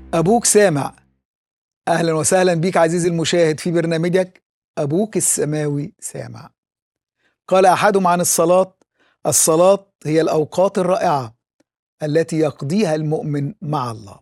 أبوك سامع أهلا وسهلا بيك عزيزي المشاهد في برنامجك أبوك السماوي سامع قال أحدهم عن الصلاة الصلاة هي الأوقات الرائعة التي يقضيها المؤمن مع الله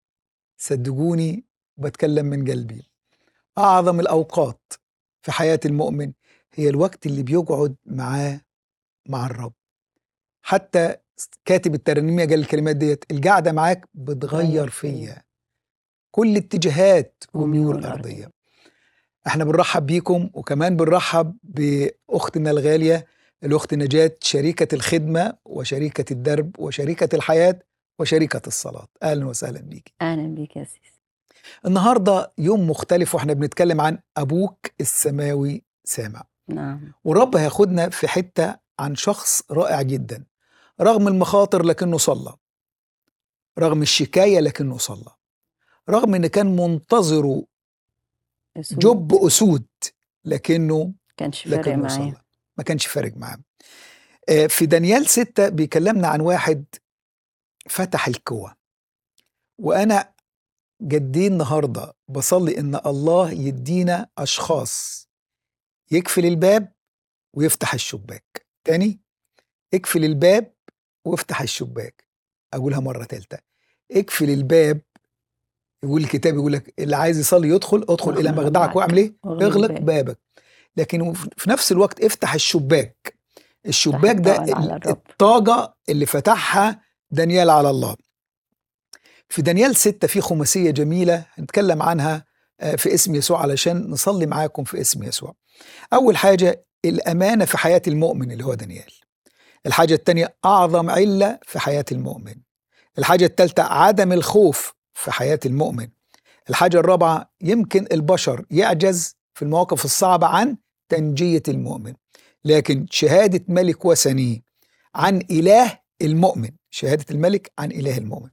صدقوني بتكلم من قلبي أعظم الأوقات في حياة المؤمن هي الوقت اللي بيقعد معاه مع الرب حتى كاتب الترنيمية قال الكلمات ديت القعدة معاك بتغير فيا كل اتجاهات وميول أرضية احنا بنرحب بيكم وكمان بنرحب بأختنا الغالية الأخت نجاة شريكة الخدمة وشريكة الدرب وشريكة الحياة وشريكة الصلاة أهلا وسهلا بيك اهلا بيك يا سيس النهاردة يوم مختلف واحنا بنتكلم عن أبوك السماوي سامع نعم والرب هياخدنا في حتة عن شخص رائع جدا رغم المخاطر لكنه صلى رغم الشكاية لكنه صلى رغم ان كان منتظره أسود. جب اسود لكنه كانش فارق لكنه معايا صلى ما كانش فارق معاه آه، في دانيال ستة بيكلمنا عن واحد فتح الكوى وانا جدي النهارده بصلي ان الله يدينا اشخاص يقفل الباب ويفتح الشباك تاني اقفل الباب وافتح الشباك اقولها مره ثالثه اقفل الباب يقول الكتاب يقول لك اللي عايز يصلي يدخل ادخل الى واغلق مخدعك معك. واعمل ايه واغلق اغلق الباب. بابك لكن في نفس الوقت افتح الشباك الشباك ده الطاقة على الرب. الطاقة اللي فتحها دانيال على الله في دانيال ستة في خماسية جميلة هنتكلم عنها آه، في اسم يسوع علشان نصلي معاكم في اسم يسوع أول حاجة الأمانة في حياة المؤمن اللي هو دانيال الحاجة التانية أعظم علة في حياة المؤمن الحاجة التالتة عدم الخوف في حياة المؤمن الحاجة الرابعة يمكن البشر يعجز في المواقف الصعبة عن تنجية المؤمن لكن شهادة ملك وثني عن إله المؤمن شهادة الملك عن إله المؤمن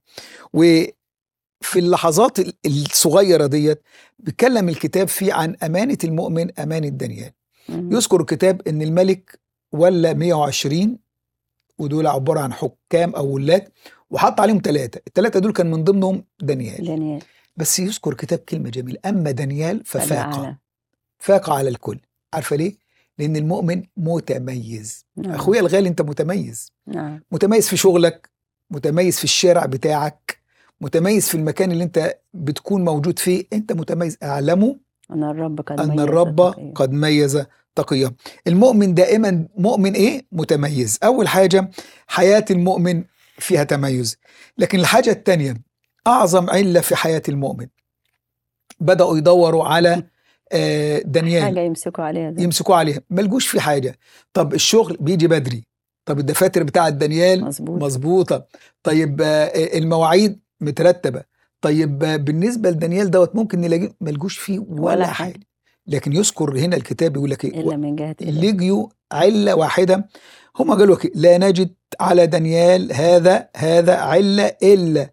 وفي اللحظات ال- الصغيرة ديت بيتكلم الكتاب فيه عن أمانة المؤمن أمانة دانيال مم. يذكر الكتاب ان الملك ولا 120 ودول عباره عن حكام او ولاد وحط عليهم ثلاثه الثلاثه دول كان من ضمنهم دانيال دانيال بس يذكر كتاب كلمه جميله اما دانيال ففاق فجعل. فاق على الكل عارفه ليه لان المؤمن متميز نعم. اخويا الغالي انت متميز نعم متميز في شغلك متميز في الشارع بتاعك متميز في المكان اللي انت بتكون موجود فيه انت متميز اعلمه أن الرب قد أن ميز الرب التقي. قد ميز تقيه المؤمن دائما مؤمن إيه؟ متميز أول حاجة حياة المؤمن فيها تميز لكن الحاجة الثانية أعظم علة في حياة المؤمن بدأوا يدوروا على آه، دانيال حاجة يمسكوا عليها زي يمسكوا عليها ما لقوش في حاجة طب الشغل بيجي بدري طب الدفاتر بتاعة دانيال مظبوط مظبوطة طيب آه، المواعيد مترتبة طيب آه، بالنسبة لدانيال دوت ممكن نلاقيه ملجوش فيه ولا, ولا حاجة. حاجة. لكن يذكر هنا الكتاب يقول لك ايه إلا من جهة الله لجيوا علة واحدة هم قالوا لك لا نجد على دانيال هذا هذا علة إلا